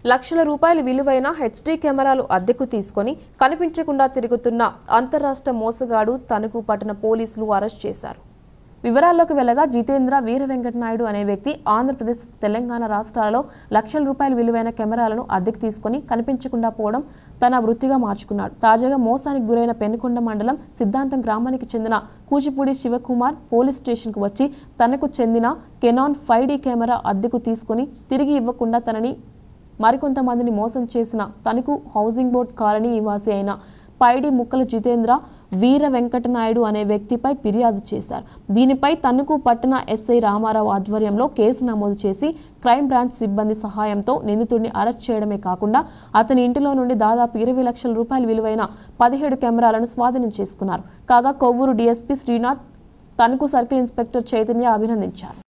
లక్షల రూపాయల విలువైన హెచ్డీ కెమెరాలు అద్దెకు తీసుకొని కనిపించకుండా తిరుగుతున్న అంతరాష్ట్ర మోసగాడు తణుకు పట్టణ పోలీసులు అరెస్ట్ చేశారు వివరాల్లోకి వెళ్ళగా జితేంద్ర వీర వెంకటనాయుడు అనే వ్యక్తి ఆంధ్రప్రదేశ్ తెలంగాణ రాష్ట్రాలలో లక్షల రూపాయల విలువైన కెమెరాలను అద్దెకు తీసుకొని కనిపించకుండా పోవడం తన వృత్తిగా మార్చుకున్నాడు తాజాగా మోసానికి గురైన పెనుకొండ మండలం సిద్ధాంతం గ్రామానికి చెందిన కూచిపూడి శివకుమార్ పోలీస్ స్టేషన్కు వచ్చి తనకు చెందిన కెనాన్ ఫైవ్ డీ కెమెరా అద్దెకు తీసుకొని తిరిగి ఇవ్వకుండా తనని మరికొంతమందిని మోసం చేసిన తనకు హౌసింగ్ బోర్డ్ కాలనీ నివాసి అయిన పైడి ముక్కల జితేంద్ర వీర వెంకటనాయుడు అనే వ్యక్తిపై ఫిర్యాదు చేశారు దీనిపై తణుకు పట్టణ ఎస్ఐ రామారావు ఆధ్వర్యంలో కేసు నమోదు చేసి క్రైమ్ బ్రాంచ్ సిబ్బంది సహాయంతో నిందితుడిని అరెస్ట్ చేయడమే కాకుండా అతని ఇంటిలో నుండి దాదాపు ఇరవై లక్షల రూపాయల విలువైన పదిహేడు కెమెరాలను స్వాధీనం చేసుకున్నారు కాగా Kovvur DSP Srinath Tanuku circle inspector Chaitanya అభినందించారు